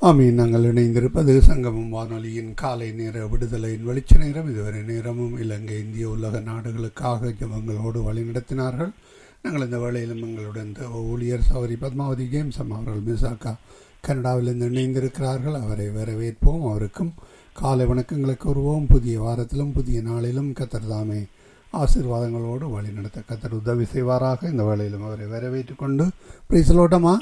ஆமீன் நாங்கள் இணைந்திருப்பது சங்கமம் வானொலியின் காலை நேர விடுதலையின் வெளிச்ச நேரம் இதுவரை நேரமும் இலங்கை இந்திய உலக நாடுகளுக்காக ஜபங்களோடு வழிநடத்தினார்கள் நாங்கள் இந்த வேளையிலும் எங்களுடன் இந்த ஊழியர் சௌரி பத்மாவதி ஜேம்ஸ் அம்மா அவர்கள் மிசாக்கா கனடாவிலிருந்து இணைந்திருக்கிறார்கள் அவரை வரவேற்போம் அவருக்கும் காலை வணக்கங்களை கூறுவோம் புதிய வாரத்திலும் புதிய நாளிலும் கத்தர் தாமே ஆசீர்வாதங்களோடு வழிநடத்த கத்தர் உதவி செய்வாராக இந்த வேளையிலும் அவரை வரவேற்றுக் கொண்டு பிரிசலோட்டமா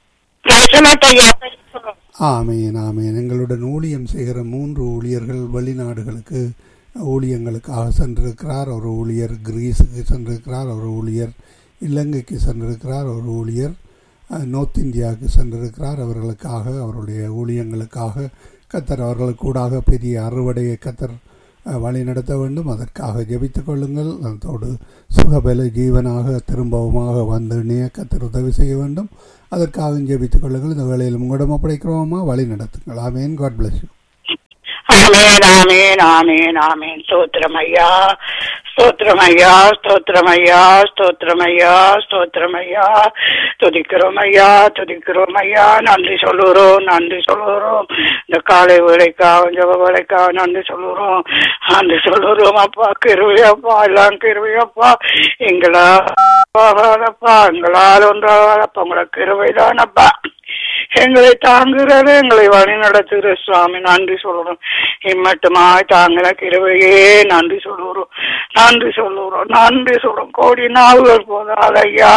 ஆமேன் ஆமேன் எங்களுடன் ஊழியம் செய்கிற மூன்று ஊழியர்கள் வெளிநாடுகளுக்கு ஊழியங்களுக்காக சென்றிருக்கிறார் ஒரு ஊழியர் கிரீஸுக்கு சென்றிருக்கிறார் ஒரு ஊழியர் இலங்கைக்கு சென்றிருக்கிறார் ஒரு ஊழியர் நோர்த் இந்தியாவுக்கு சென்றிருக்கிறார் அவர்களுக்காக அவருடைய ஊழியங்களுக்காக கத்தர் அவர்களுக்கு கூடாக பெரிய அறுவடையை கத்தர் வழி நடத்த வேண்டும் அதற்காக ஜெபித்துக் கொள்ளுங்கள் அதோடு சுகபல ஜீவனாக திரும்பவுமாக வந்து இணைய கத்தர் உதவி செய்ய வேண்டும் அதற்காக ஜெபித்துக் கொள்ளுங்கள் இந்த வேலையில் உங்களிடம் ஒப்படைக்கிறோமா வழி நடத்துங்கள் amen God bless you amen amen amen amen ஸ்தோத்திரம் ஐயா ஸ்தோத்திரம் ஐயா ஸ்தோத்திரம் ஐயா ஸ்தோத்திரம் ஐயா ஸ்தோத்திரம் ஐயா துதிக்கிறோம் ஐயா துதிக்கிறோம் ஐயா நன்றி சொல்லுறோம் நன்றி சொல்லுறோம் இந்த காலை வேலைக்கா ஜப வேலைக்கா நன்றி சொல்லுறோம் நன்றி சொல்லுறோம் அப்பா கிருவியப்பா எல்லாம் கிருவியப்பா எங்களா ஆகாதப்பா எங்களால் ஒன்றாகாதப்பா உங்களோட கிருவைதானப்பா எங்களை தாங்குகிறது எங்களை வழி நடத்துகிற சுவாமி நன்றி சொல்றோம் இம்மட்டுமாய் தாங்கின கிருவையே நன்றி சொல்லுறோம் நன்றி சொல்லுறோம் நன்றி சொல்றோம் கோடி நாவுகள் போதாது ஐயா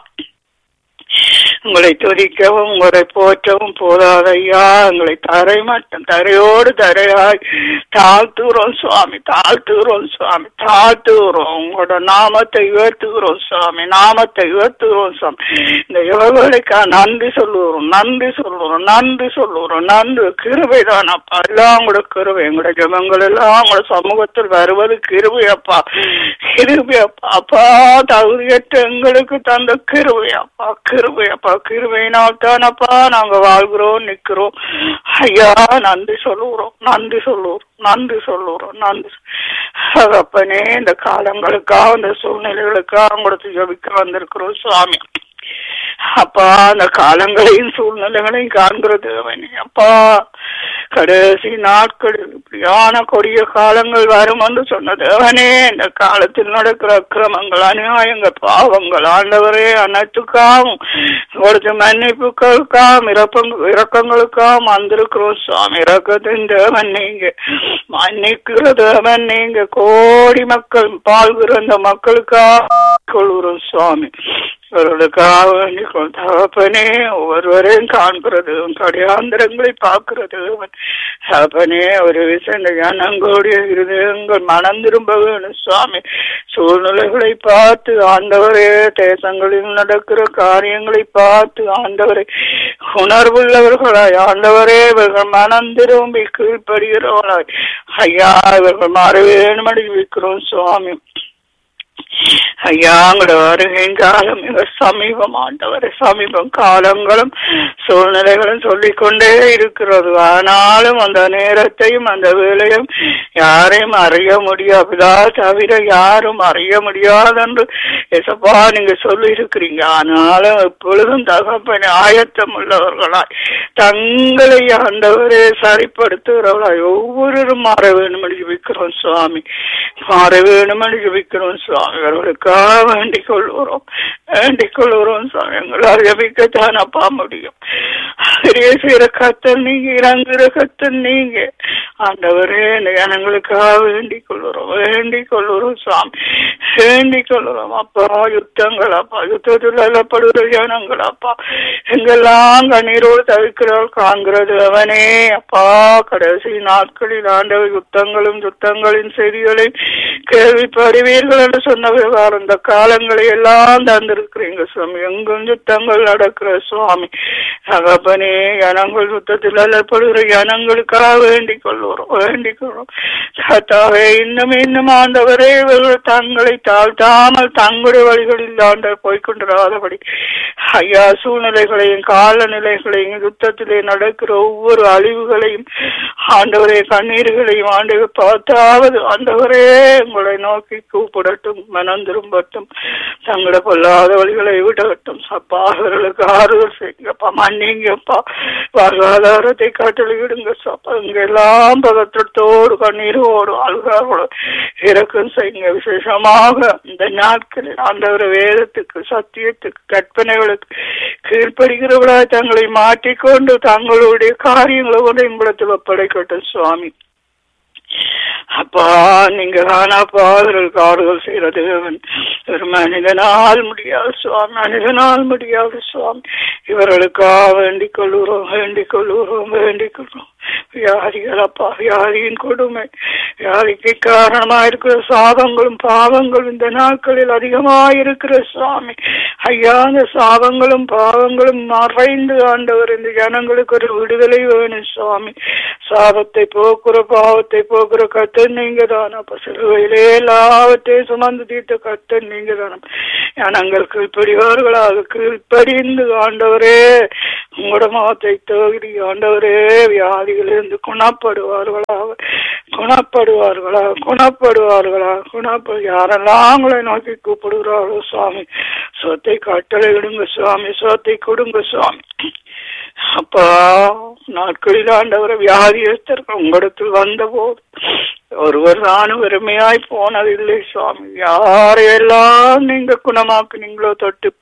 உங்களை துதிக்கவும் உங்களை போற்றவும் போதாதையா எங்களை தரை மட்டும் தரையோடு தரையாய் தாழ்த்துகிறோம் சுவாமி தாழ்த்துகிறோம் சுவாமி தாழ்த்துகிறோம் உங்களோட நாமத்தை உயர்த்துகிறோம் சுவாமி நாமத்தை உயர்த்துகிறோம் சுவாமி இந்த யோகங்களுக்கா நன்றி சொல்லுகிறோம் நன்றி சொல்லுகிறோம் நன்றி சொல்லுகிறோம் நன்றி கிருபை தானப்பா எல்லாம் உங்களோட கிருபை எங்களோட ஜபங்கள் எல்லாம் உங்களோட சமூகத்தில் வருவது கிருபை அப்பா கிருபை அப்பா அப்பா தகுதியற்ற எங்களுக்கு தந்த கிருபை அப்பா கிருபை அப்பா கிருபையினால் தானப்பா நாங்க வாழ்கிறோம் நிக்கிறோம் ஐயா நன்றி சொல்லுகிறோம் நன்றி சொல்லுகிறோம் நன்றி சொல்லுகிறோம் நன்றி அப்பனே இந்த காலங்களுக்காக இந்த சூழ்நிலைகளுக்காக கொடுத்து ஜபிக்க வந்திருக்கிறோம் சுவாமி அப்பா அந்த காலங்களையும் சூழ்நிலைகளையும் காண்கிறது அவனே அப்பா கடைசி நாட்கள் இப்படியான கொடிய காலங்கள் வரும் என்று சொன்னது அவனே இந்த காலத்தில் நடக்கிற அக்கிரமங்கள் அநியாயங்கள் பாவங்கள் ஆண்டவரே அனைத்துக்காகவும் கொடுத்த மன்னிப்புகளுக்காம் இறப்பங் இறக்கங்களுக்காம் வந்திருக்கிறோம் சுவாமி இறக்கத்தின் தேவன் நீங்க மன்னிக்கிற தேவன் நீங்க கோடி மக்கள் பால்கிற அந்த மக்களுக்காக கொள்கிறோம் சுவாமி அவர்களுக்காக வேண்டிக்கொள் தகப்பனே ஒவ்வொருவரையும் காண்கிறது கடையாந்திரங்களை பார்க்கிறது தகப்பனே ஒரு விஷயம் ஜனங்களுடைய இருதயங்கள் மனம் திரும்ப வேணும் சுவாமி சூழ்நிலைகளை பார்த்து ஆண்டவரே தேசங்களில் நடக்கிற காரியங்களை பார்த்து ஆண்டவரை உணர்வுள்ளவர்களாய் ஆண்டவரே இவர்கள் மனம் திரும்பி கீழ்ப்படுகிறவர்களாய் ஐயா இவர்கள் மாற வேணும் வைக்கிறோம் சுவாமி ஐயா உங்களோட வருகையின் காலம் மிக சமீபம் ஆண்டவர் சமீபம் காலங்களும் சூழ்நிலைகளும் சொல்லிக்கொண்டே இருக்கிறது ஆனாலும் அந்த நேரத்தையும் அந்த வேலையும் யாரையும் அறிய முடியாதா தவிர யாரும் அறிய முடியாதென்று எசப்பா நீங்க சொல்லி இருக்கிறீங்க ஆனாலும் எப்பொழுதும் தகப்பன ஆயத்தம் உள்ளவர்களாய் தங்களை ஆண்டவரே சரிப்படுத்துகிறவர்களாய் ஒவ்வொருவரும் மாற வேணும் என்று ஜபிக்கிறோம் சுவாமி மாற வேணும் என்று ஜபிக்கிறோம் சுவாமி அவர்களுக்காக வேண்டிக் கொள்கிறோம் வேண்டிக் கொள்கிறோம் சுவாமி எங்களால் ஜபிக்கத்தான் அப்பா முடியும் பெரிய செய்கிற கத்தல் நீங்க இறங்குற கத்தல் நீங்க ஆண்டவரே இந்த ஜனங்களுக்காக வேண்டிக் கொள்கிறோம் வேண்டிக் கொள்கிறோம் சுவாமி வேண்டிக் கொள்கிறோம் அப்பா யுத்தங்கள் அப்பா யுத்தத்தில் அல்லப்படுகிற ஜனங்கள் அப்பா எங்கெல்லாம் கண்ணீரோடு தவிர்க்கிறாள் காண்கிறது அவனே அப்பா கடைசி நாட்களில் ஆண்டவர் யுத்தங்களும் யுத்தங்களின் செய்திகளையும் கேள்விப்படுவீர்கள் என்று சொன்ன விவகாரம் இந்த காலங்களை எல்லாம் தந்திருக்கிறீங்க சுவாமி எங்கும் யுத்தங்கள் நடக்கிற சுவாமி தகப்பனே ஜனங்கள் யுத்தத்தில் அல்லப்படுகிற ஜனங்களுக்காக வேண்டிக் கொள்வோம் வேண்டிக் கொள்வோம் கத்தாவே இன்னும் இன்னும் ஆண்டவரே இவர்கள் தங்களை தாழ்த்தாமல் தங்களுடைய வழிகளில் ஆண்டவர் போய்கொண்டிராதபடி ஐயா சூழ்நிலைகளையும் காலநிலைகளையும் யுத்தத்திலே நடக்கிற ஒவ்வொரு அழிவுகளையும் ஆண்டவரே கண்ணீர்களையும் ஆண்டவர் பார்த்தாவது ஆண்டவரே உங்களை நோக்கி கூப்பிடட்டும் மனம் திரும்பட்டும் தங்களோட பொல்லாத வழிகளை விடட்டும் அப்பா அவர்களுக்கு ஆறுதல் செய்யுங்கப்பா மன்னிங்கப்பா வாழ்வாதாரத்தை கட்டளையிடுங்க சப்பா இங்கெல்லாம் பதற்றத்தோடு கண்ணீரோடு வாழ்கிறார்களோ இறக்கம் செய்யுங்க விசேஷமாக இந்த நாட்களில் ஆண்டவர் வேதத்துக்கு சத்தியத்துக்கு கற்பனைகளுக்கு கீழ்ப்படுகிறவர்களா தங்களை மாற்றிக்கொண்டு தங்களுடைய காரியங்களை ஒன்றை உங்களிடத்தில் ஒப்படைக்கட்டும் சுவாமி அப்பா நீங்க தானாப்பா அவர்களுக்கு ஆறுதல் செய்யறது ஒரு மனிதனால் முடியாது சுவாமி மனிதனால் முடியாது சுவாமி இவர்களுக்காக வேண்டிக் கொள்ளுறோம் வேண்டிக் கொள்ளுறோம் வேண்டிக் கொள்றோம் வியாதிகள் அப்பா வியாதியின் கொடுமை வியாதிக்கு காரணமா இருக்கிற சாபங்களும் பாவங்களும் இந்த நாட்களில் அதிகமாக இருக்கிற சுவாமி ஐயா அந்த சாபங்களும் பாவங்களும் மறைந்து ஆண்டவர் இந்த ஜனங்களுக்கு ஒரு விடுதலை வேணும் சுவாமி சாபத்தை போக்குற பாவத்தை போக்குற கத்தன் நீங்க தானே அப்ப சிறுவையிலே எல்லாவற்றையும் சுமந்து தீர்த்த கத்தன் நீங்க தானே ஜனங்கள் கீழ்ப்படிவார்களாக கீழ்ப்படிந்து ஆண்டவரே உங்களோட முகத்தை தகுதி ஆண்டவரே வியாதிகளிலிருந்து குணப்படுவார்களாக குணப்படுவார்களா குணப்படுவார்களா குணப்படு யாரெல்லாம் உங்களை நோக்கி கூப்பிடுகிறார்களோ சுவாமி சொத்தை கட்டளை விடுங்க சுவாமி சொத்தை கொடுங்க சுவாமி அப்பா நாட்களில் ஆண்டவர் வியாதியஸ்தர்கள் உங்களிடத்தில் வந்த போது ஒருவர் தானும் வெறுமையாய் போனதில்லை சுவாமி யாரையெல்லாம் நீங்க குணமாக்குனீங்களோ தொட்டு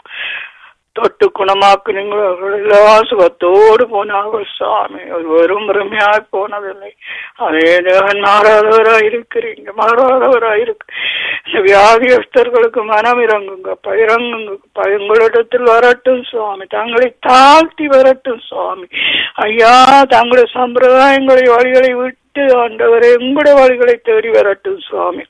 தொட்டு குணமாக்குனீங்களோ அவர்களெல்லாம் சுகத்தோடு போனார்கள் சுவாமி ஒரு வெறும் வெறுமையாய் போனதில்லை அதே தேவன் மாறாதவராய் இருக்கிறீங்க மாறாதவராய் இருக்கு இந்த வியாதியஸ்தர்களுக்கு மனம் இறங்குங்க இறங்குங்க உங்களிடத்தில் வரட்டும் சுவாமி தங்களை தாழ்த்தி வரட்டும் சுவாமி ஐயா தங்களுடைய சம்பிரதாயங்களை வழிகளை விட்டு ஆண்டவரை உங்களுடைய வழிகளை தேடி வரட்டும் சுவாமி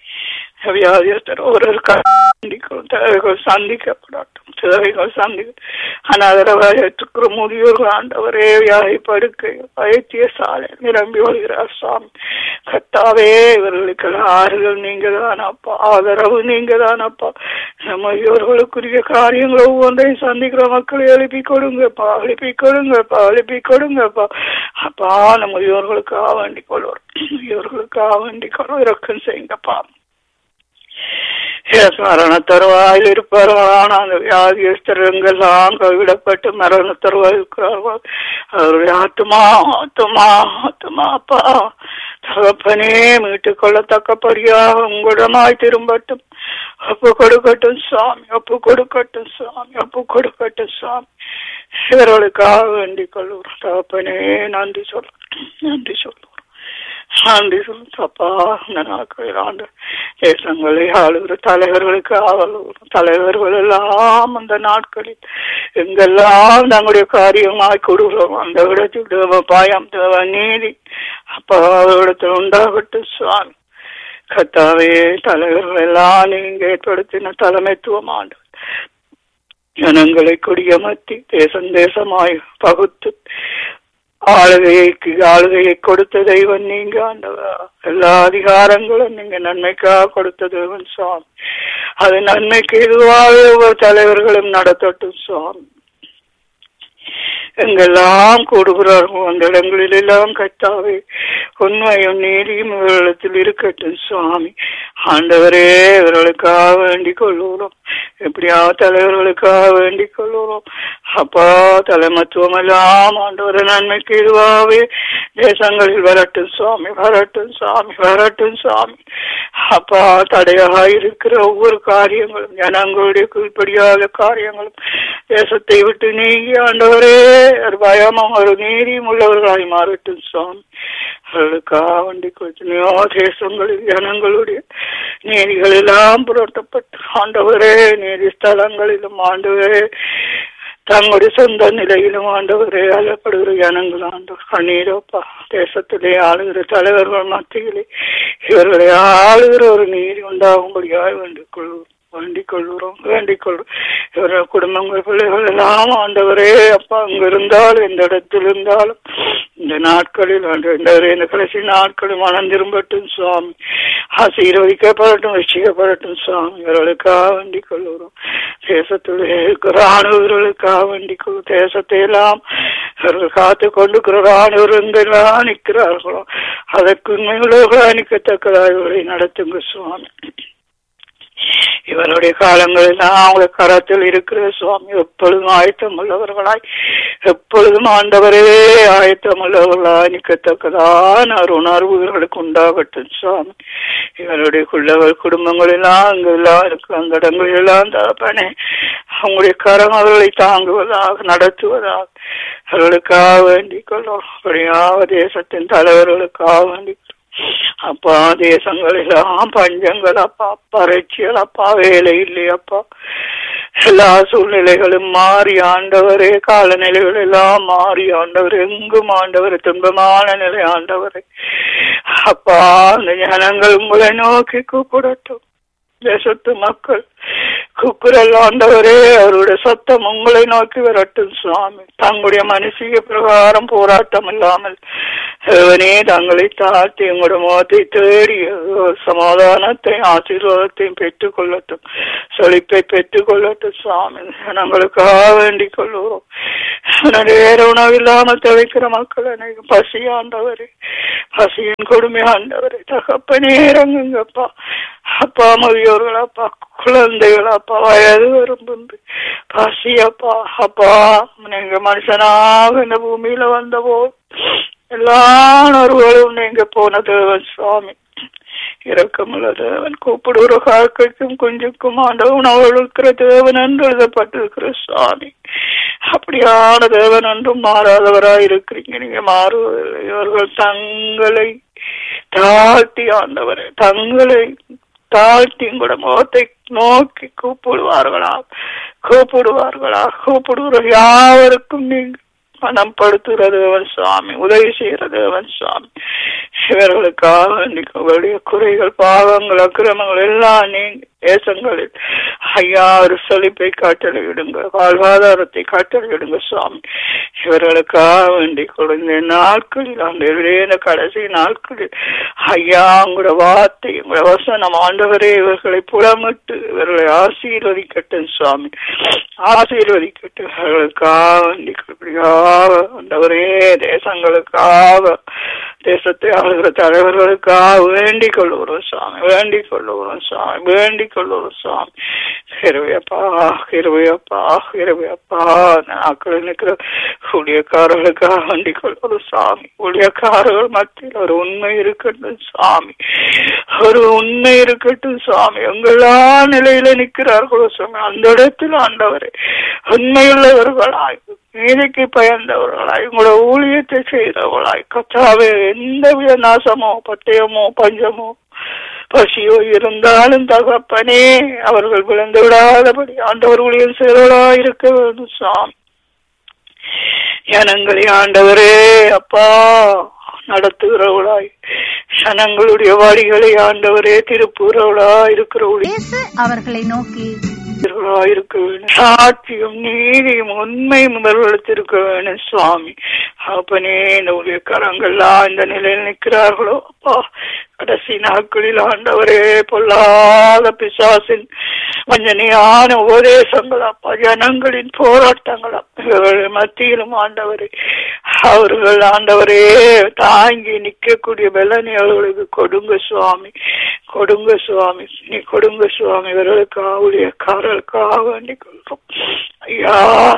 வியாதியஸ்தர் ஒரு சந்திக்கும் தேவைகள் சந்திக்கப்படட்டும் தேவைகள் சந்திக்க அனாதரவாயத்துக்குற முதியோர்கள் ஆண்டவரே வியாதி படுக்கை வைத்திய சாலை நிரம்பி வருகிறார் சுவாமி கத்தாவே இவர்களுக்கு ஆறுதல் நீங்க தானப்பா ஆதரவு நீங்க தானப்பா நம்ம இவர்களுக்குரிய காரியங்கள் ஒவ்வொன்றையும் சந்திக்கிற மக்களை எழுப்பி கொடுங்கப்பா எழுப்பி கொடுங்கப்பா எழுப்பி கொடுங்கப்பா அப்பா நம்ம இவர்களுக்காக வேண்டிக் கொள்வோம் இவர்களுக்காக வேண்டிக் கொள்வோம் இறக்கம் செய்யுங்கப்பா மரண தருவாயில் இருப்பார்களான அந்த வியாதியஸ்தரங்கெல்லாம் கைவிடப்பட்டு மரண தருவாய் இருக்கிறார்கள் அவருடைய ஆத்துமா ஆத்துமா ஆத்துமா அப்பா தகப்பனே மீட்டுக் கொள்ளத்தக்கபடியாக உங்களிடமாய் திரும்பட்டும் ஒப்பு கொடுக்கட்டும் சுவாமி ஒப்பு கொடுக்கட்டும் சுவாமி ஒப்பு கொடுக்கட்டும் சுவாமி இவர்களுக்காக வேண்டிக் கொள்வோம் தகப்பனே நன்றி சொல்ல நன்றி சொல்லுவோம் நன்றி சொல்லுப்பா இந்த நாட்களில் ஆண்டு தேசங்களை ஆளுகிற தலைவர்களுக்கு ஆவல் தலைவர்கள் எல்லாம் அந்த நாட்களில் எங்கெல்லாம் தங்களுடைய காரியமாய் கொடுக்கிறோம் அந்த இடத்தில் தேவ பாயம் தேவ நீதி அப்பா இடத்தில் உண்டாகட்டும் சுவாமி கத்தாவே தலைவர்கள் எல்லாம் நீங்க ஏற்படுத்தின தலைமைத்துவம் ஆண்டு ஜனங்களை குடியமர்த்தி தேசம் தேசமாய் பகுத்து ஆளுகைக்கு ஆளுகையை கொடுத்த தெய்வன் நீங்க ஆண்டவர் எல்லா அதிகாரங்களும் நீங்க நன்மைக்காக கொடுத்த தெய்வன் சுவாமி அது நன்மைக்கு எதுவாக ஒவ்வொரு தலைவர்களும் நடத்தட்டும் சுவாமி எங்கெல்லாம் கூடுகிறார்கள் அந்த இடங்களில் எல்லாம் கத்தாவே உண்மையும் நீதியும் இவர்களிடத்தில் இருக்கட்டும் சுவாமி ஆண்டவரே இவர்களுக்காக வேண்டிக் கொள்ளுகிறோம் எப்படியா தலைவர்களுக்காக வேண்டிக் கொள்ளுகிறோம் அப்பா தலைமத்துவம் எல்லாம் ஆண்டவர் நன்மைக்கு இதுவாகவே தேசங்களில் வரட்டும் சுவாமி வரட்டும் சுவாமி வரட்டும் சுவாமி அப்பா தடையாக இருக்கிற ஒவ்வொரு காரியங்களும் ஜனங்களுடைய கீழ்ப்படியாத காரியங்களும் தேசத்தை விட்டு நீங்கி ஆண்டவரே ஒரு பயமும் ஒரு நீதியும் உள்ளவர்களாய் மாறட்டும் சுவாமி அவர்களுக்காக வண்டி எத்தனையோ தேசங்களில் ஜனங்களுடைய நீதிகள் எல்லாம் புரட்டப்பட்டு ஆண்டவரே நீதி ஸ்தலங்களிலும் ஆண்டவரே தங்களுடைய சொந்த நிலையிலும் ஆண்டவரே அழப்படுகிற ஜனங்கள் ஆண்டவர் கண்ணீரோப்பா தேசத்திலே ஆளுகிற தலைவர்கள் மத்தியிலே இவர்களை ஆளுகிற ஒரு நீதி உண்டாகும்படியாக வேண்டிக் கொள்வோம் வேண்டிக் கொள்கிறோம் வேண்டிக் கொள்றோம் இவர்கள் குடும்பங்கள் பிள்ளைகள் எல்லாம் ஆண்டவரே அப்பா அங்க இருந்தாலும் எந்த இடத்தில் இருந்தாலும் இந்த நாட்களில் ஆண்டவரே இந்த கடைசி நாட்களும் மனம் திரும்பட்டும் சுவாமி ஆசீர்வதிக்கப்படட்டும் ரசிக்கப்படட்டும் சுவாமி இவர்களுக்காக வேண்டிக் கொள்கிறோம் தேசத்தில் இருக்கிற ஆணவர்களுக்காக வேண்டிக் கொள்ளும் தேசத்தை எல்லாம் அவர்கள் காத்து கொண்டு ராணுவர் எங்கெல்லாம் நிற்கிறார்களோ அதற்கு உண்மையுள்ளவர்களாக நிற்கத்தக்கதாக இவர்களை நடத்துங்க சுவாமி இவருடைய காலங்களெல்லாம் அவங்களுடைய கரத்தில் இருக்கிற சுவாமி எப்பொழுதும் ஆயத்தம் உள்ளவர்களாய் எப்பொழுதும் ஆண்டவரே ஆயத்தம் உள்ளவர்களாய் நிற்கத்தக்கதான ஒரு உணர்வு இவர்களுக்கு உண்டாகட்டும் சுவாமி இவருடைய குள்ளவர் குடும்பங்கள் எல்லாம் அங்கு எல்லாம் இருக்கு அந்த இடங்கள் எல்லாம் தகப்பனே அவங்களுடைய கரம் அவர்களை தாங்குவதாக நடத்துவதாக அவர்களுக்காக வேண்டிக் கொள்ளும் அப்படியாக தேசத்தின் தலைவர்களுக்காக வேண்டிக் கொள்ளும். அப்பா தேசங்கள் எல்லாம் பஞ்சங்கள் அப்பா பரட்சிகள் அப்பா வேலை இல்லையப்பா எல்லா சூழ்நிலைகளும் மாறி ஆண்டவரே காலநிலைகள் எல்லாம் மாறி ஆண்டவர் எங்கும் ஆண்டவர் துன்பமான நிலை ஆண்டவரே அப்பா அந்த ஜனங்கள் உங்களை நோக்கி கூப்பிடட்டும் தேசத்து மக்கள் கூக்குரல் ஆண்டவரே அவருடைய சத்தம் உங்களை நோக்கி வரட்டும் சுவாமி தங்களுடைய மனசிக பிரகாரம் போராட்டம் இல்லாமல் தேவனே தங்களை தாழ்த்தி உங்களுடைய முகத்தை தேடி சமாதானத்தை ஆசீர்வாதத்தையும் பெற்றுக் கொள்ளட்டும் செழிப்பை பெற்றுக் கொள்ளட்டும் சுவாமி நாங்களுக்காக வேண்டிக் கொள்வோம் வேற உணவு இல்லாமல் தவிக்கிற மக்கள் அனைவரும் பசி ஆண்டவரே பசியின் கொடுமை ஆண்டவரே தகப்பனே இறங்குங்கப்பா அப்பா முதியோர்கள் அப்பா குழந்தைகள் அப்பா வயது வரும்புண்டு பசி அப்பா அப்பா நீங்க மனுஷனாக இந்த பூமியில வந்தபோ எல்லா உணர்வுகளும் நீங்க போன தேவன் சுவாமி இரக்கமுள்ள தேவன் கூப்பிடுகிற காக்கைக்கும் குஞ்சுக்கும் ஆண்ட உணவு இருக்கிற தேவன் என்று எழுதப்பட்டிருக்கிற சுவாமி அப்படியான தேவன் என்றும் மாறாதவராய் இருக்கிறீங்க நீங்க மாறுவதில்லை இவர்கள் தங்களை தாழ்த்தி ஆண்டவரை தங்களை தாழ்த்தி கூட முகத்தை நோக்கி கூப்பிடுவார்களா கூப்பிடுவார்களா கூப்பிடுகிற யாவருக்கும் நீங்க மனம் படுத்துகிற தேவன் சுவாமி உதவி செய்கிற தேவன் சுவாமி இவர்களுக்காக வேண்டிக் உங்களுடைய குறைகள் பாவங்கள் அக்கிரமங்கள் எல்லாம் நீங்க தேசங்களில் ஐயா ஒரு செழிப்பை காட்டளையிடுங்க வாழ்வாதாரத்தை காட்டளையிடுங்க சுவாமி இவர்களுக்காக வேண்டிக் கொள்ளுங்க நாட்களில் அந்த இந்த கடைசி நாட்களில் ஐயா உங்களோட வார்த்தை உங்களோட வசனம் ஆண்டவரே இவர்களை புலமிட்டு இவர்களை ஆசீர்வதிக்கட்டும் சுவாமி ஆசீர்வதிக்கட்டும் இவர்களுக்காக வேண்டிக் கொள்ளுங்க ஆண்டவரே தேசங்களுக்காக தேசத்தை ஆளுகிற தலைவர்களுக்காக வேண்டிக் கொள்ளுகிறோம் சுவாமி வேண்டிக் கொள்ளுகிறோம் சுவாமி வேண்டிக் கொள்ளுகிறோம் சுவாமி கிருவையப்பா கிருவையப்பா கிருவையப்பா நாட்களில் இருக்கிற ஊழியக்காரர்களுக்காக வேண்டிக் கொள்ளுகிறோம் சுவாமி ஊழியக்காரர்கள் மத்தியில் ஒரு உண்மை இருக்கட்டும் சுவாமி ஒரு உண்மை இருக்கட்டும் சுவாமி எங்களா நிலையில நிற்கிறார்களோ சுவாமி அந்த இடத்தில் ஆண்டவரே உண்மையுள்ளவர்களாய் நீதிக்கு பயந்தவர்களாய் உங்களோட ஊழியத்தை செய்தவர்களாய் கத்தாவே எந்தவித நாசமோ பட்டயமோ பஞ்சமோ பசியோ இருந்தாலும் தகப்பனே அவர்கள் விழுந்து விடாதபடி ஆண்டவர் ஊழியம் செய்தவர்களா இருக்க வேண்டும் சுவாமி ஜனங்களை ஆண்டவரே அப்பா நடத்துகிறவளாய் ஜனங்களுடைய வழிகளை ஆண்டவரே திருப்புறவளா இருக்கிற இயேசு அவர்களை நோக்கி இருக்க வேணும் சாட்சியும் நீதியும் உண்மையும் முதல்வெடுத்திருக்க வேணும் சுவாமி அப்பனே இந்த ஊழியக்காரங்கள்லாம் இந்த நிலையில் நிற்கிறார்களோ அப்பா கடைசி நாட்களில் ஆண்டவரே பொல்லாத பிசாசின் வஞ்சனையான உபதேசங்கள் அப்பா ஜனங்களின் போராட்டங்கள் இவர்கள் மத்தியிலும் ஆண்டவரே அவர்கள் ஆண்டவரே தாங்கி நிற்கக்கூடிய பலனை அவர்களுக்கு கொடுங்க சுவாமி கொடுங்க சுவாமி நீ கொடுங்க சுவாமி இவர்களுக்கு ஊழியக்காரர்களுக்காக வேண்டிக் கொள்றோம் ஐயா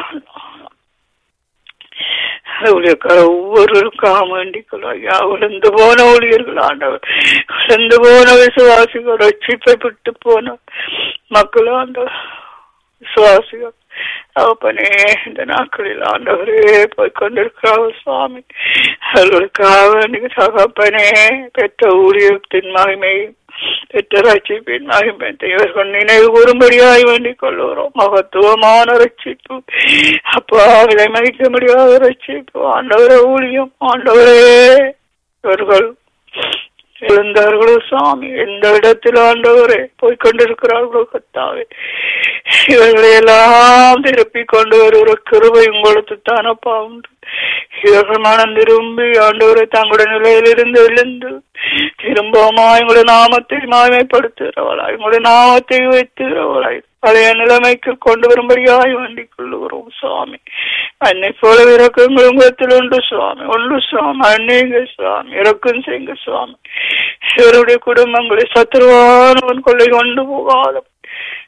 ஊழியக்கார ஒவ்வொருவருக்காக வேண்டிக் கொள்ளும் ஐயா விழுந்து போன ஊழியர்கள் ஆண்டவர் விழுந்து போன விசுவாசிகள் ரட்சிப்பை விட்டு போன மக்கள் ஆண்டவர் விசுவாசிகள் அவப்பனே இந்த நாட்களில் ஆண்டவரே போய் கொண்டிருக்கிறார் சுவாமி அவர்களுக்காக வேண்டிய தகப்பனே பெற்ற ஊழியத்தின் மகிமையும் பெற்ற ரட்சிப்பின் மகிமத்தை இவர்கள் நினைவு கூறும்படியாய் வேண்டிக் கொள்ளுகிறோம் மகத்துவமான ரட்சிப்பு அப்பா விலை மதிக்க முடியாத ரட்சிப்பு ஆண்டவரே ஊழியம் ஆண்டவரே இவர்கள் எழுந்தார்களோ சாமி எந்த இடத்தில் ஆண்டவரே போய் கொண்டிருக்கிறார்களோ கத்தாவே இவர்களை எல்லாம் திருப்பி கொண்டு வருகிற கிருபை உங்களுக்கு தானப்பா உண்டு இவர்கள் மனம் திரும்பி ஆண்டவரை தங்களுடைய நிலையிலிருந்து எழுந்து திரும்பமா எங்களுடைய நாமத்தை மாயமைப்படுத்துகிறவளாய் எங்களுடைய நாமத்தை வைத்துகிறவளாய் பழைய நிலைமைக்கு கொண்டு வரும்படியாய் வேண்டிக் கொள்ளுகிறோம் சுவாமி அன்னை போல இறக்கங்கள் உங்கத்தில் உண்டு சுவாமி உண்டு சுவாமி அன்னைங்க சுவாமி இறக்கும் செய்யுங்க சுவாமி இவருடைய குடும்பங்களை சத்துருவானவன் கொள்ளை கொண்டு போகாத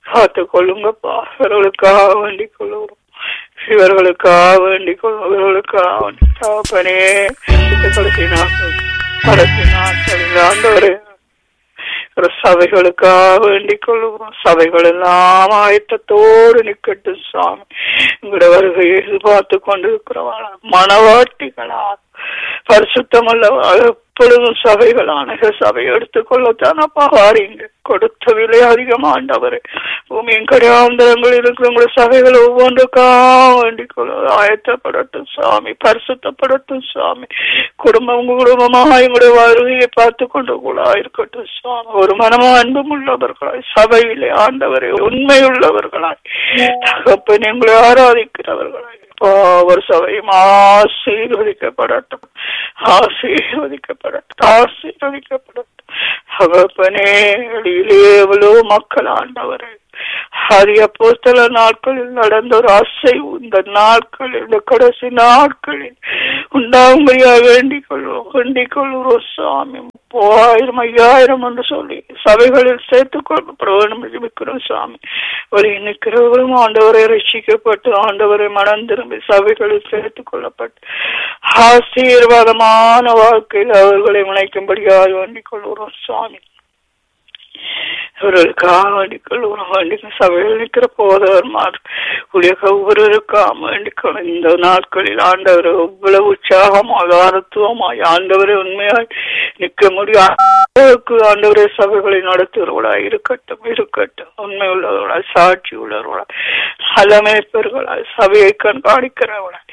காத்து கொள்ளுங்கப்பா இவர்களுக்காக வேண்டிக் கொள்ளுகிறோம் இவர்களுக்காக வேண்டிக் கொள்ளும் இவர்களுக்காக வேண்டி தகப்பனே இந்த கடைசி நாட்கள் கடைசி நாட்களில் ஆண்டவரே ஒரு சபைகளுக்காக வேண்டிக் கொள்ளுகிறோம் சபைகள் எல்லாம் ஆயத்தத்தோடு நிக்கட்டும் சாமி உங்களுடைய வருகையை எதிர்பார்த்து கொண்டிருக்கிறவளா மனவாட்டிகளா பரிசுத்தமல்லவா எப்பொழுதும் சபைகளான சபை எடுத்துக்கொள்ளத்தான் அப்பா வாரீங்க கொடுத்த விலை அதிகமாண்டவரே பூமியின் கடையாந்தரங்கள் இருக்கிற உங்களுடைய சபைகள் ஒவ்வொன்றுக்காக வேண்டிக் கொள்ள ஆயத்தப்படட்டும் சாமி பரிசுத்தப்படட்டும் சாமி குடும்பம் உங்க குடும்பமாக எங்களுடைய வருகையை பார்த்து கொண்டு கூட இருக்கட்டும் சாமி ஒரு மனமும் அன்பும் உள்ளவர்களாய் சபையிலே ஆண்டவரே உண்மையுள்ளவர்களாய் தகப்பன் எங்களை ஆராதிக்கிறவர்களாய் ஒரு சபையும் ஆசீர்வதிக்கப்படட்டும் ஆசீர்வதிக்கப்படட்டும் ஆசீர்வதிக்கப்படட்டும் தகப்பனே வெளியிலே எவ்வளவு மக்கள் ஆண்டவரே ஹரிய போஸ்தல நாட்களில் நடந்த ஒரு அசை இந்த நாட்களில் இந்த கடைசி நாட்களில் உண்டாகும்படியா வேண்டிக் கொள்வோம் வேண்டிக் கொள்கிறோம் சாமி மூவாயிரம் ஐயாயிரம் என்று சொல்லி சபைகளில் சேர்த்துக் கொள்ளப்பட வேண்டும் இருக்கிறோம் சாமி ஒரு நிற்கிறவர்களும் ஆண்டவரை ரசிக்கப்பட்டு ஆண்டவரை மனம் திரும்பி சபைகளில் சேர்த்துக் கொள்ளப்பட்டு ஆசீர்வாதமான வாழ்க்கையில் அவர்களை முனைக்கும்படியாக வேண்டிக் கொள்கிறோம் சுவாமி இவர்களுக்காக வேண்டிக்கொள் வேண்டிக்க சபையில் நிற்கிற போதவர்மார் உலக ஒவ்வொருவருக்காக வேண்டிக்கொள் இந்த நாட்களில் ஆண்டவர் எவ்வளவு உற்சாகமாக ஆரத்துவமாய் ஆண்டவரை உண்மையாய் நிற்க முடியும் ஆண்டவரே சபைகளை நடத்துகிறவர்களாய் இருக்கட்டும் இருக்கட்டும் உண்மை உள்ளவர்களாய் சாட்சி உள்ளவர்களாய் அலமைப்பர்களாய் சபையை கண்காணிக்கிறவர்களாய்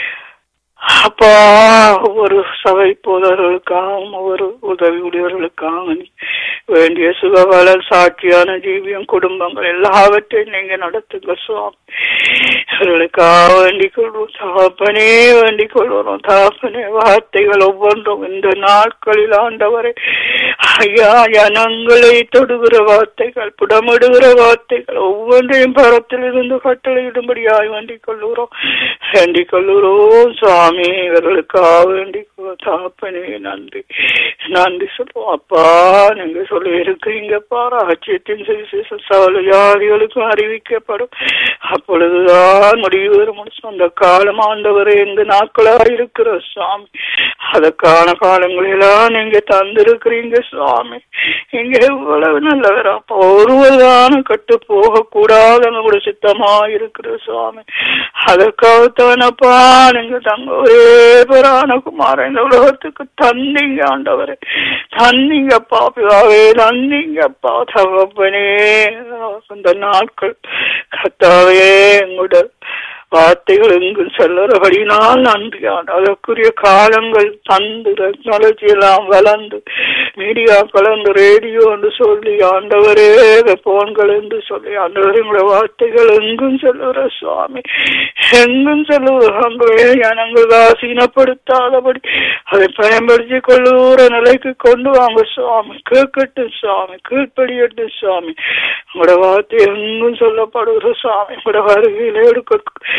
அப்பா ஒவ்வொரு சபை போதவர்களுக்காகவும் ஒவ்வொரு உதவி உடையவர்களுக்காக வேண்டிய சுகவலல் சாட்சியான ஜீவியம் குடும்பங்கள் எல்லாவற்றையும் நீங்க நடத்துங்க சுவாமி இவர்களுக்காக வேண்டிக் கொள்வோம் தகப்பனே வேண்டிக் கொள்வோம் தகப்பனே வார்த்தைகள் ஒவ்வொன்றும் இந்த நாட்களில் ஆண்டவரை ஐயா ஜனங்களை தொடுகிற வார்த்தைகள் புடமிடுகிற வார்த்தைகள் ஒவ்வொன்றையும் பரத்தில் இருந்து கட்டளையிடும்படியாய் வேண்டிக் கொள்ளுகிறோம் வேண்டிக் கொள்ளுகிறோம் சுவாமி சாமி இவர்களுக்காக வேண்டி தாப்பனே நன்றி நன்றி சொல்லுவோம் அப்பா நீங்க சொல்லி இருக்கிறீங்கப்பா ராஜ்யத்தின் சுவிசேஷ சகல ஜாதிகளுக்கும் அறிவிக்கப்படும் அப்பொழுதுதான் முடிவு வரும் அந்த காலம் ஆண்டவரே எங்க நாட்களா இருக்கிற சுவாமி அதற்கான காலங்களெல்லாம் நீங்க தந்திருக்கிறீங்க சுவாமி இங்க எவ்வளவு நல்லவரா ஒருவரான கட்டு போக கூடாது கூட சித்தமா இருக்கிற சுவாமி அதற்காகத்தானப்பா நீங்க தங்க ஒரே பேரான குமாரன் இந்த உலகத்துக்கு தந்தீங்க ஆண்டவரே தந்தீங்கப்பா பிதாவே தந்தீங்கப்பா தகப்பனே அந்த நாட்கள் கத்தாவே எங்களோட வார்த்தைகள் எங்கும் செல்லறபடினால் நன்றியான் அதற்குரிய காலங்கள் தந்து டெக்னாலஜி எல்லாம் வளர்ந்து மீடியா கலந்து ரேடியோ என்று சொல்லி ஆண்டவரே போன்கள் என்று சொல்லி ஆண்டவரே உங்களுடைய வார்த்தைகள் எங்கும் செல்லுற சுவாமி எங்கும் செல்லுறே ஜனங்கள் ஆசீனப்படுத்தாதபடி அதை பயன்படுத்தி கொள்ளுற நிலைக்கு கொண்டு வாங்க சுவாமி கேட்கட்டும் சுவாமி கீழ்ப்படியட்டும் சுவாமி உங்களோட வார்த்தை எங்கும் சொல்லப்படுகிற சுவாமி உங்களோட வருகையில் எடுக்க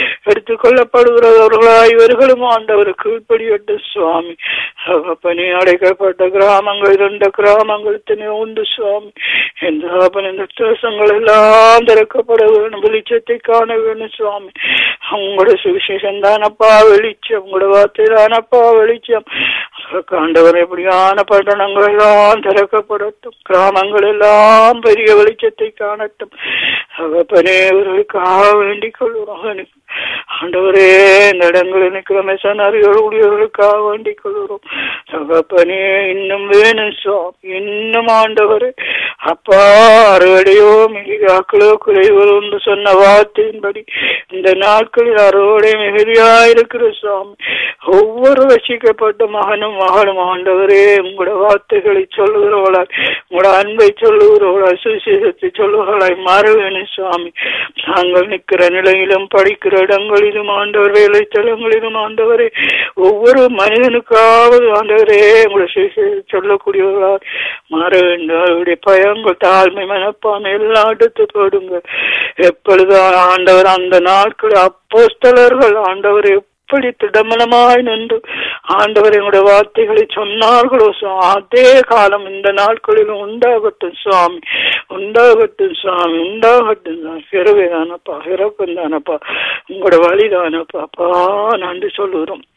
எடுத்துக்கொள்ளப்படுகிறவர்களா இவர்களும் ஆண்டவர் கீழ்ப்படியட்டு சுவாமி பணி அடைக்கப்பட்ட கிராமங்கள் இரண்ட கிராமங்கள் தினை உண்டு சுவாமி எந்த இந்த தேசங்கள் எல்லாம் திறக்கப்பட வேணும் வெளிச்சத்தை காண வேணும் சுவாமி உங்களோட சுவிசேஷம் தானப்பா வெளிச்சம் உங்களோட வார்த்தை தானப்பா வெளிச்சம் காண்டவர் எப்படியான பட்டணங்கள் எல்லாம் திறக்கப்படட்டும் கிராமங்கள் எல்லாம் பெரிய வெளிச்சத்தை காணட்டும் அவப்பனேவர்களுக்காக வேண்டிக் கொள்கிறோம் ஆண்டவரே இந்த இடங்களில் நிற்கிற மெசனர்கள் ஊழியர்களுக்காக வேண்டிக் கொள்கிறோம் தகப்பனே இன்னும் வேணும் சுவாமி இன்னும் ஆண்டவரே அப்பா அறுவடையோ மிகாக்களோ குறைவோ என்று சொன்ன வார்த்தையின்படி இந்த நாட்களில் அறுவடை மிகுதியாயிருக்கிற சுவாமி ஒவ்வொரு ரசிக்கப்பட்ட மகனும் மகளும் ஆண்டவரே உங்களோட வார்த்தைகளை சொல்லுகிறவளாய் உங்களோட அன்பை சொல்லுகிறவளாய் சுவிசேஷத்தை சொல்லுகிறவளாய் மாற வேணும் சுவாமி நாங்கள் நிற்கிற நிலையிலும் படிக்கிற இடங்களிலும் ஆண்டவர் வேலை தலங்களிலும் ஆண்டவரே ஒவ்வொரு மனிதனுக்காவது ஆண்டவரே உங்களை சொல்லக்கூடியவர்களால் மாற வேண்டும் அவருடைய பயங்கள் தாழ்மை மனப்பான்மை எல்லாம் எடுத்து போடுங்க எப்பொழுது ஆண்டவர் அந்த நாட்கள் அப்போஸ்தலர்கள் ஆண்டவர் எப்படி திடமனமாய் நின்று ஆண்டவர் எங்களுடைய வார்த்தைகளை சொன்னார்களோ சுவாமி அதே காலம் இந்த நாட்களிலும் உண்டாகட்டும் சுவாமி உண்டாகட்டும் சுவாமி உண்டாகட்டும் சுவாமி பிறவே தானப்பா பிறக்கும் தானப்பா உங்களோட வழி தானப்பா அப்பா நன்றி சொல்லுறோம்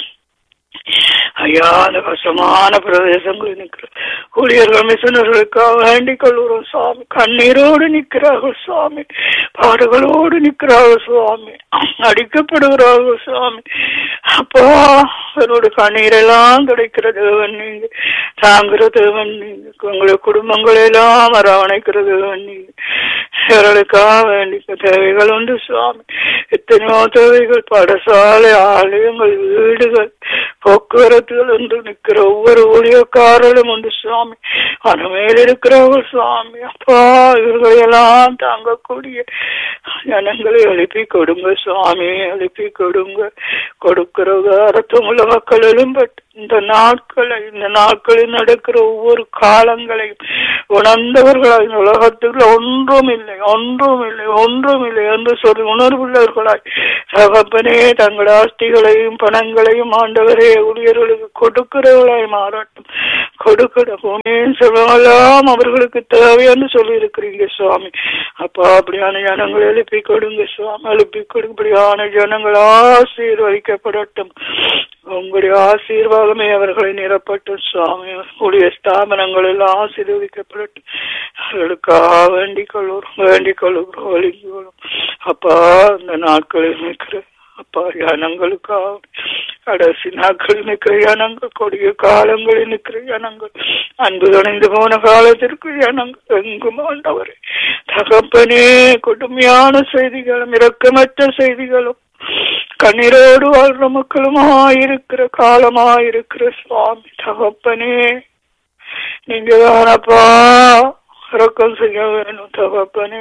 ஐயா அந்த கஷ்டமான பிரதேசங்களில் நிற்கிற ஊழியர்கள் மிஷனர்களுக்காக வேண்டிக் கொள்கிறோம் சுவாமி கண்ணீரோடு நிற்கிறார்கள் சுவாமி பாடுகளோடு நிற்கிறார்கள் சுவாமி அடிக்கப்படுகிறார்கள் சுவாமி அப்பா அவரோட கண்ணீரெல்லாம் துடைக்கிற தேவன் நீங்க தாங்குற தேவன் நீங்க உங்களுடைய குடும்பங்களை எல்லாம் அரவணைக்கிற தேவன் நீங்க இவர்களுக்காக வேண்டிக்க தேவைகள் உண்டு சுவாமி எத்தனையோ தேவைகள் பாடசாலை ஆலயங்கள் வீடுகள் போக்குவரத்துகள் என்று நிற்கிற ஒவ்வொரு ஊழியக்காரர்களும் உண்டு சுவாமி அனமேல் இருக்கிறவர்கள் சுவாமி அப்பா இவர்களெல்லாம் தாங்கக்கூடிய ஜனங்களை எழுப்பி கொடுங்க சுவாமி எழுப்பி கொடுங்க கொடுக்கிற அர்த்தமுள்ள மக்கள் எழும்பட்டு இந்த நாட்களை இந்த நாட்களில் நடக்கிற ஒவ்வொரு காலங்களையும் உணர்ந்தவர்களாய் உலகத்தில் ஒன்றும் இல்லை ஒன்றும் இல்லை ஒன்றும் இல்லை என்று சொல்லி உணர்வுள்ளவர்களாய் தகப்பனே தங்கள் ஆஸ்திகளையும் பணங்களையும் ஆண்டவரே ஊழியர்களுக்கு கொடுக்கிறவர்களாய் மாறட்டும் கொடுக்கிற பூமியின் செல்வமெல்லாம் அவர்களுக்கு தேவைன்னு சொல்லி இருக்கிறீங்க சுவாமி அப்பா அப்படியான ஜனங்களை எழுப்பி கொடுங்க சுவாமி எழுப்பி கொடுப்படியான ஜனங்கள் ஆசீர்வதிக்கப்படட்டும் உங்களுடைய ஆசீர்வாதமே அவர்களை நிரப்பட்டும் சுவாமி உடைய ஸ்தாபனங்கள் எல்லாம் ஆசீர்வதிக்கப்படட்டும் அவர்களுக்காக வேண்டிக் கொள்ளுறோம் வேண்டிக் கொள்ளுகிறோம் வலிக்கு கொள்ளும் அப்பா இந்த நாட்களில் நிற்கிற அப்பா ஜனங்களுக்காக கடைசி நாட்களில் நிற்கிற ஜனங்கள் கொடிய காலங்களில் நிற்கிற ஜனங்கள் அன்பு துணைந்து போன காலத்திற்கு ஜனங்கள் எங்கும் ஆண்டவரே தகப்பனே கொடுமையான செய்திகளும் இரக்கமற்ற செய்திகளும் கண்ணீரோடு வாழ்ற மக்களுமாயிருக்கிற காலமாயிருக்கிற சுவாமி தகப்பனே நீங்க தானப்பா இறக்கம் செய்ய வேணும் தகப்பனே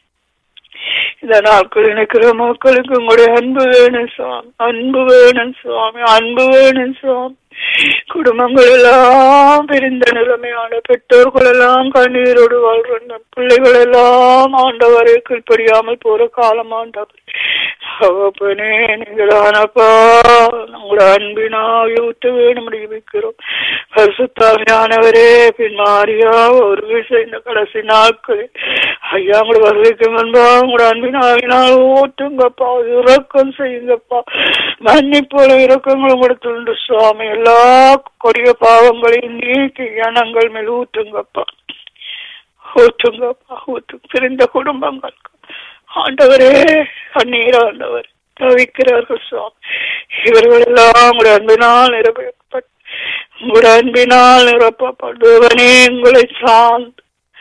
இந்த நாட்கள் இருக்கிற மக்களுக்கு உங்களுடைய அன்பு வேணும் சுவாமி அன்பு வேணும் சுவாமி அன்பு வேணும் சுவாமி குடும்பங்கள் எல்லாம் பிரிந்த நிலைமையான பெற்றோர்கள் எல்லாம் கண்ணீரோடு வாழ்ற பிள்ளைகள் எல்லாம் ஆண்டவரை கீழ்ப்படியாமல் போற காலம் ஆண்டவர் தகப்பனே நீங்களானப்பா உங்களோட அன்பினாக ஊற்ற வேணும் வைக்கிறோம் பரிசுத்தாவியானவரே பின்மாரியா ஒரு விஷயம் இந்த கடைசி நாட்களில் ஐயா உங்களோட வருகைக்கு முன்பா உங்களோட அன்பினாவினால் ஊற்றுங்கப்பா இறக்கம் செய்யுங்கப்பா மன்னிப்போல இறக்கங்களும் கொடுத்துண்டு சுவாமி எல்லா கொடிய பாவங்களையும் நீக்கி ஜனங்கள் மேல் ஊற்றுங்கப்பா ஊற்றுங்கப்பா ஊற்று பிரிந்த குடும்பங்களுக்கு ஆண்டவரே கண்ணீர் ஆண்டவர் தவிக்கிறார்கள் சுவாமி இவர்கள் எல்லாம் உங்களுடைய அன்பினால் நிரப்பப்பட்டு உங்களுடைய அன்பினால் நிரப்பப்படுவனே உங்களை சார்ந்து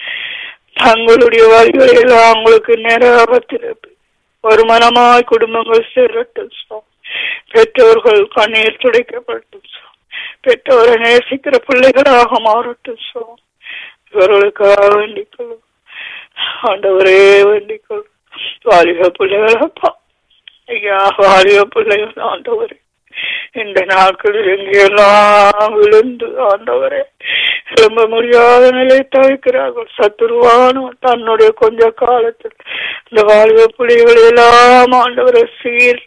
தங்களுடைய வழிகளை எல்லாம் உங்களுக்கு நேராக திறப்பு ஒரு மனமாய் குடும்பங்கள் சேரட்டும் சுவாமி பெற்றோர்கள் கண்ணீர் துடைக்கப்பட்டும் சுவாமி பெற்றோரை நேசிக்கிற பிள்ளைகளாக மாறட்டும் சுவாமி இவர்களுக்காக வேண்டிக் கொள்ளும் ஆண்டவரே வேண்டிக் கொள்ளும் வாலிப பிள்ளைகளப்பா ஐயா வாலிப பிள்ளைகள் ஆண்டவரே இந்த நாட்களில் எங்கெல்லாம் விழுந்து ஆண்டவரே எழும்ப முடியாத நிலை தவிக்கிறார்கள் சத்துருவானும் தன்னுடைய கொஞ்ச காலத்தில் இந்த வாலிப பிள்ளைகள் எல்லாம் ஆண்டவரை சீர்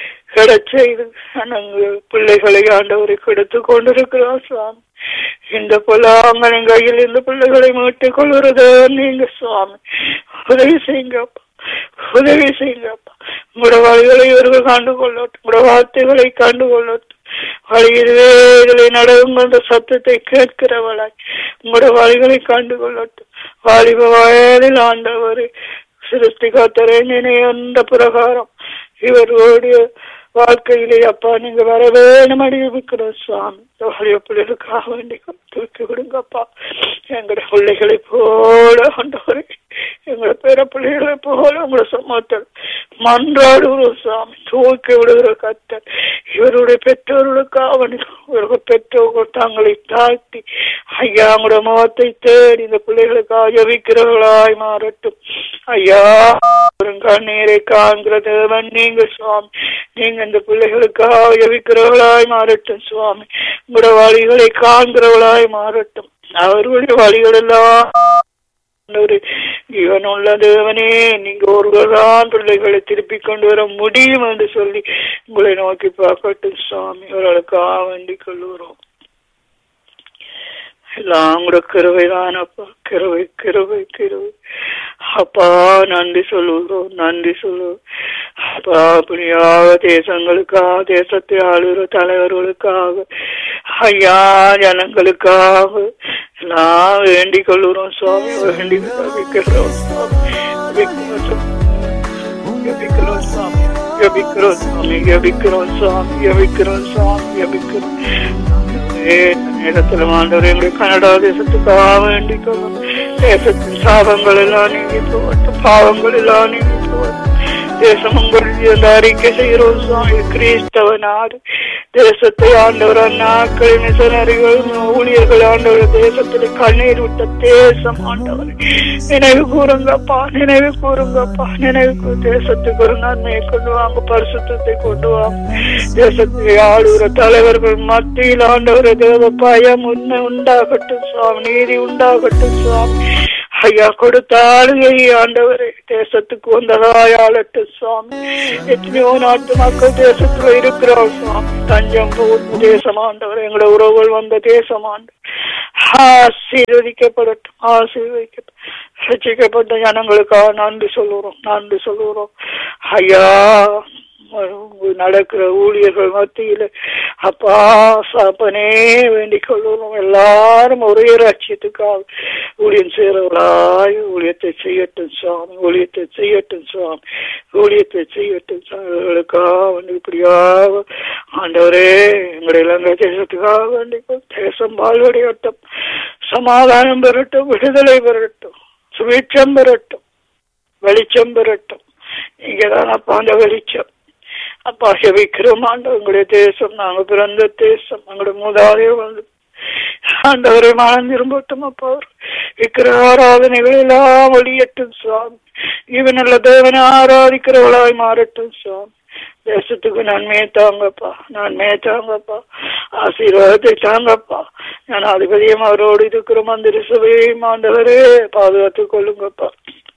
செய்து நாங்கள் பிள்ளைகளை ஆண்டவரை கெடுத்து கொண்டிருக்கிறோம் சுவாமி இந்த பொல்லாங்கனின் கையில் இந்த பிள்ளைகளை மீட்டுக் கொள்கிறது நீங்க சுவாமி உதவி செய்யுங்கப்பா உதவி செய்யுங்கப்பா உங்களோட வழிகளை இவர்கள் கண்டு கொள்ளட்டும் உங்களோட வார்த்தைகளை கண்டு கொள்ளட்டும் வழியிலே இதில் நடக்கும் என்ற சத்தத்தை கேட்கிறவளாய் உங்களோட வழிகளை கண்டு கொள்ளட்டும் வாலிப வயதில் ஆண்டவர் சிருஷ்டிகாத்தரை நினைந்த பிரகாரம் இவர்களுடைய வாழ்க்கையிலே அப்பா நீங்க வர வேணும் அடிவிக்கிறோம் சுவாமி வாலிப பிள்ளைகளுக்காக வேண்டி தூக்கி விடுங்கப்பா எங்கட பிள்ளைகளை போல ஆண்டவரே எங்களை பேர பிள்ளைகளை போல உங்களை சமூகத்தில் மன்றாடுகிறோம் சுவாமி தூக்கி விடுகிற கத்தர் இவருடைய பெற்றோர்களுக்காக இவர்கள் பெற்றோர்கள் தங்களை தாழ்த்தி ஐயா உங்களோட முகத்தை தேடி இந்த பிள்ளைகளுக்காக ஜபிக்கிறவர்களாய் மாறட்டும் ஐயா கண்ணீரை காண்கிற தேவன் நீங்க சுவாமி நீங்க இந்த பிள்ளைகளுக்காக ஜபிக்கிறவர்களாய் மாறட்டும் சுவாமி உங்களோட வழிகளை காண்கிறவர்களாய் மாறட்டும் அவர்களுடைய வழிகள் எல்லாம் ஆண்டவரே ஜீவனுள்ள தேவனே நீங்க ஒருவர்தான் பிள்ளைகளை திருப்பி கொண்டு வர முடியும் என்று சொல்லி உங்களை நோக்கி பார்க்கட்டும் சுவாமி அவர்களுக்காக வேண்டிக் கொள்ளுகிறோம் எல்லாம் கூட கிருவைதான் அப்பா கிருவை கிருவை கிருவை அப்பா நன்றி சொல்லுகிறோம் நன்றி சொல்லுவோம் அப்பா அப்படியாக தேசங்களுக்காக தேசத்தை ஆளுகிற தலைவர்களுக்காக ஐயா ஜனங்களுக்காக எல்லாம் வேண்டிக் கொள்ளுகிறோம் சுவாமி வேண்டி வைக்கிறோம் ஜபிக்கிறோம் சுவாமி ஜபிக்கிறோம் சுவாமி ஜபிக்கிறோம் சுவாமி ஜபிக்கிறோம் சுவாமி ஜபிக்கிறோம் நேரத்தில் ஆண்டவர் எங்களுடைய கனடா தேசத்துக்காக வேண்டிக் கொள்ளும் தேசத்தின் சாபங்கள் எல்லாம் நீங்கி போகட்டும் பாவங்கள் எல்லாம் நீங்கி போகட்டும் தேசம் உங்கள் அறிக்கை செய்கிறோம் சுவாமி கிறிஸ்தவ நாடு தேசத்தை ஆண்டவர் அந்நாட்கள் மிஷனரிகள் ஊழியர்கள் ஆண்டவர் தேசத்தில் கண்ணீர் விட்ட தேசம் ஆண்டவர் நினைவு கூறுங்கப்பா நினைவு கூறுங்கப்பா நினைவு தேசத்துக்கு ஒரு நன்மையை கொண்டு வாங்க பரிசுத்தத்தை கொண்டு வாங்க தேசத்தை ஆளுகிற தலைவர்கள் மத்தியில் ஆண்டவர் தேவ பயம் உண்மை உண்டாகட்டும் சுவாமி நீதி உண்டாகட்டும் சுவாமி ஐயா கொடுத்தாளுகை ஆண்டவரே தேசத்துக்கு வந்ததாய் ஆளட்டும் சுவாமி எத்தனையோ நாட்டு மக்கள் தேசத்துல இருக்கிறோம் சுவாமி தஞ்சம் பூர்வ தேசம் ஆண்டவர் எங்களோட உறவுகள் வந்த தேசம் ஆண்டு ஆசீர்வதிக்கப்படட்டும் ஆசீர்வதிக்கப்படும் ரசிக்கப்பட்ட ஜனங்களுக்காக நன்றி சொல்லுறோம் நன்றி சொல்லுறோம் ஐயா நடக்கிற ஊழியர்கள் மத்தியில அப்பா சாப்பனே வேண்டிக் கொள்ளும் எல்லாரும் ஒரே ராட்சியத்துக்காக ஊழியம் செய்யறவர்களாய் ஊழியத்தை செய்யட்டும் சுவாமி ஊழியத்தை செய்யட்டும் சுவாமி ஊழியத்தை செய்யட்டும் சுவாமிகளுக்காக வந்து இப்படியாக ஆண்டவரே எங்களுடைய இலங்கை தேசத்துக்காக வேண்டிக்கும் தேசம் வாழ்வடையட்டும் சமாதானம் பெறட்டும் விடுதலை பெறட்டும் சுவீட்சம் பெறட்டும் வெளிச்சம் பெறட்டும் நீங்க தான் அப்பா அந்த வெளிச்சம் அப்பா செவிக்கிறோம் ஆண்டவர் எங்களுடைய தேசம் நாங்க பிறந்த தேசம் எங்களுடைய மூதாதையர் வந்து ஆண்டவரை மனம் திரும்பட்டும் அப்பா அவர் விக்கிர ஆராதனைகள் எல்லாம் ஒளியட்டும் சுவாமி இவன் நல்ல தேவனை ஆராதிக்கிறவளாய் மாறட்டும் சுவாமி தேசத்துக்கு நன்மையை தாங்கப்பா நன்மையை தாங்கப்பா ஆசீர்வாதத்தை தாங்கப்பா நான் அதிபதியும் அவரோடு இருக்கிற மந்திரி சபையையும் ஆண்டவரே பாதுகாத்துக் கொள்ளுங்கப்பா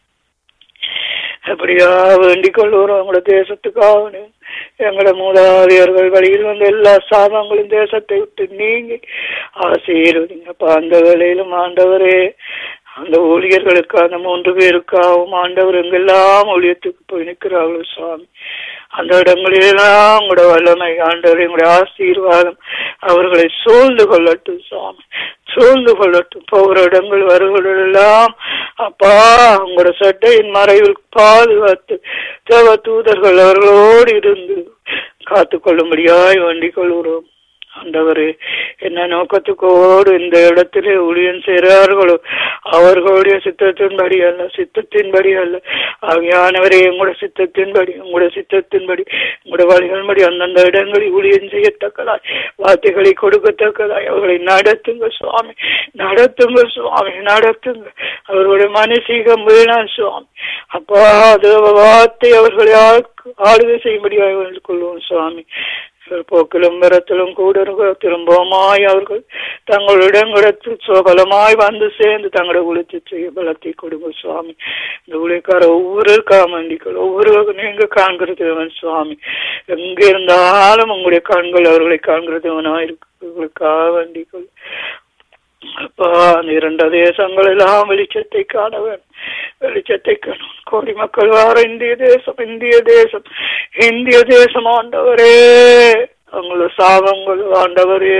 அப்படியா வேண்டிக் கொள்ளுறோம் உங்களோட தேசத்துக்காக எங்களோட மூதாதையர்கள் வழியில் வந்து எல்லா சாபங்களும் தேசத்தை விட்டு நீங்கி ஆசீர்வதிங்கப்பா அந்த வேலையிலும் ஆண்டவரே அந்த ஊழியர்களுக்கு அந்த மூன்று பேருக்காகவும் ஆண்டவர் எங்கெல்லாம் ஊழியத்துக்கு போய் நிற்கிறார்கள் சுவாமி அந்த இடங்களிலெல்லாம் உங்களோட வல்லமை ஆண்டவர் எங்களுடைய ஆசீர்வாதம் அவர்களை சூழ்ந்து கொள்ளட்டும் சுவாமி சூழ்ந்து கொள்ளட்டும் போகிற இடங்கள் வருகளெல்லாம் அப்பா உங்களோட சட்டையின் மறைவில் பாதுகாத்து தேவ தூதர்கள் அவர்களோடு இருந்து காத்து கொள்ளும்படியாய் வேண்டிக் கொள்கிறோம் ஆண்டவரே என்ன நோக்கத்துக்கோடு இந்த இடத்திலே ஊழியம் செய்கிறார்களோ அவர்களுடைய சித்தத்தின்படி அல்ல சித்தத்தின்படி அல்ல ஆகியானவரே உங்களோட சித்தத்தின்படி உங்களோட சித்தத்தின்படி உங்களோட வழிகளின்படி அந்தந்த இடங்களில் ஊழியம் செய்யத்தக்கதாய் வார்த்தைகளை கொடுக்கத்தக்கதாய் அவர்களை நடத்துங்க சுவாமி நடத்துங்க சுவாமி நடத்துங்க அவர்களுடைய மனசீகம் வேணாம் சுவாமி அப்பா தேவ வார்த்தை அவர்களை ஆளுகை செய்யும்படியாக கொள்வோம் சுவாமி போக்கிலும் விரத்திலும் கூட திரும்பமாய் அவர்கள் தங்களிடம் இடத்தில் சோபலமாய் வந்து சேர்ந்து தங்களை உழைத்து செய்ய பலத்தை கொடுங்க சுவாமி இந்த உழைக்கார ஒவ்வொரு காமண்டிகள் ஒவ்வொரு நீங்க காண்கிறது சுவாமி எங்க இருந்தாலும் உங்களுடைய கண்கள் அவர்களை காண்கிறதுவனா இருக்கு வேண்டிகள் அப்பா அந்த இரண்டு தேசங்கள் எல்லாம் வெளிச்சத்தை காண வேண்டும் வெளிச்சத்தை காணும் கோடி மக்கள் வார இந்திய தேசம் இந்திய தேசம் இந்திய தேசம் ஆண்டவரே அவங்களோட சாபங்கள் ஆண்டவரே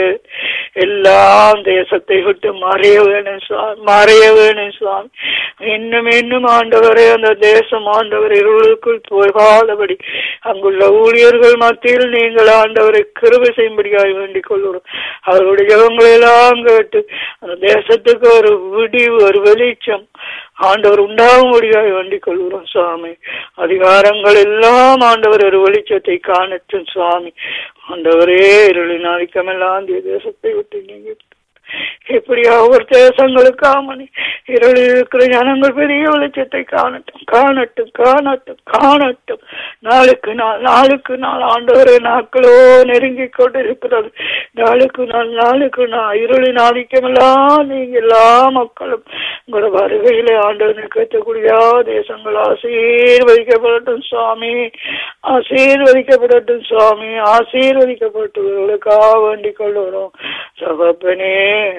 எல்லாம் தேசத்தை விட்டு மறைய வேணும் சுவாமி மறைய வேணும் சுவாமி இன்னும் இன்னும் ஆண்டவரே அந்த தேசம் ஆண்டவர் இருளுக்குள் போகாதபடி அங்குள்ள ஊழியர்கள் மத்தியில் நீங்கள் ஆண்டவரை கிருபை செய்யும்படியாக வேண்டிக் கொள்கிறோம் அவருடைய ஜபங்களை எல்லாம் கேட்டு அந்த தேசத்துக்கு ஒரு விடிவு ஒரு வெளிச்சம் ஆண்டவர் உண்டாகும்படியாக வேண்டிக் கொள்கிறோம் சுவாமி அதிகாரங்கள் எல்லாம் ஆண்டவர் ஒரு வெளிச்சத்தை காணட்டும் சுவாமி ஆண்டவரே இருளின் ஆதிக்கமெல்லாம் தேசத்தை விட்டு நீங்க இப்படியா ஒரு தேசங்களுக்காக இருளில் இருக்கிற ஜனங்கள் பெரிய வெளிச்சத்தை காணட்டும் காணட்டும் காணட்டும் காணட்டும் நாளுக்கு நாள் நாளுக்கு நாள் ஆண்டவரே நாட்களோ நெருங்கி கொண்டு இருக்கிறது நாளுக்கு நாள் நாளுக்கு நாள் இருளின் ஆதிக்கமெல்லாம் நீங்க எல்லா மக்களும் உங்களோட வருகையிலே ஆண்டவனை கற்றக்கூடிய தேசங்கள் ஆசீர்வதிக்கப்படட்டும் சுவாமி ஆசீர்வதிக்கப்படட்டும் சுவாமி ஆசீர்வதிக்கப்பட்டவர்களுக்காக வேண்டிக் கொள்ளுறோம் சகப்பனே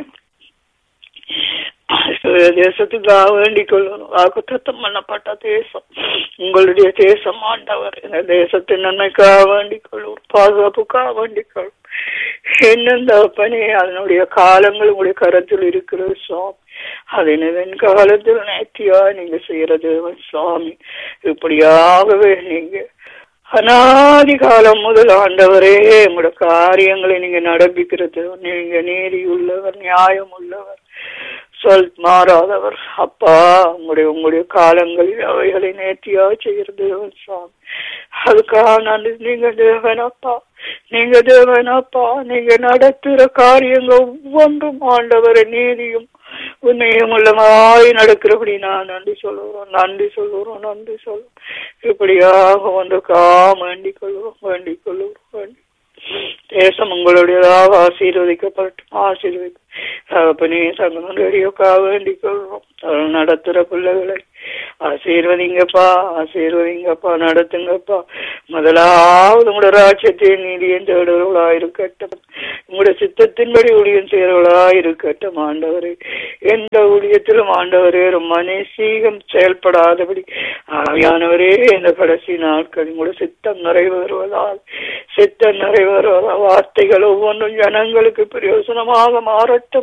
தேசத்துக்காக வேண்டிக் கொள்ளணும் வாக்குத்தத்தம் பண்ணப்பட்ட தேசம் உங்களுடைய தேசம் ஆண்டவர் இந்த தேசத்தின் நன்மைக்காக வேண்டிக் கொள்ளும் பாதுகாப்புக்காக வேண்டிக் கொள்ளும் என்னெந்த பணி அதனுடைய காலங்கள் உங்களுடைய கரத்தில் இருக்கிறது சுவாமி அதன் காலத்தில் நேர்த்தியா நீங்க செய்யறது சுவாமி இப்படியாகவே நீங்க அனாதி காலம் முதல் ஆண்டவரே உங்களோட காரியங்களை நீங்க நடப்பிக்கிறது நீங்க நீதி உள்ளவர் நியாயம் உள்ளவர் சொல் மாறாதவர் அப்பா உங்களுடைய உங்களுடைய காலங்களில் அவைகளை நேர்த்தியா செய்யறது சுவாமி அதுக்காக நன்றி நீங்க தேவன் அப்பா நீங்க தேவன் அப்பா நீங்க நடத்துற காரியங்கள் ஒவ்வொன்றும் ஆண்டவர நீதியும் உண்மையும் உள்ளமாய் நடக்கிறபடி நான் நன்றி சொல்லுவோம் நன்றி சொல்லுவோம் நன்றி சொல்லுவோம் இப்படியாக வந்து காம் வேண்டிக் கொள்வோம் வேண்டிக் கொள்வோம் வேண்டி தேசம் உங்களுடையதாக ஆசீர்வதிக்கப்பட்டும் ஆசீர்வதி தகப்பனே சங்கம் ரேடியோக்காக வேண்டிக் கொள்வோம் நடத்துற பிள்ளைகளை ஆசீர்வதிங்கப்பா ஆசீர்வதிங்கப்பா நடத்துங்கப்பா முதலாவது உங்களோட ராட்சத்தின் நீதியின் தேடுகளா இருக்கட்டும் உங்களுடைய சித்தத்தின்படி ஊழியம் செய்யறவளா இருக்கட்டும் ஆண்டவரே எந்த ஊழியத்திலும் ஆண்டவரே ரொம்ப நேசீகம் செயல்படாதபடி ஆவியானவரே இந்த கடைசி நாட்கள் உங்களோட சித்தம் நிறைவேறுவதால் சித்தம் நிறைவேறுவதால் வார்த்தைகள் ஒவ்வொன்றும் ஜனங்களுக்கு பிரயோசனமாக மாறட்டும்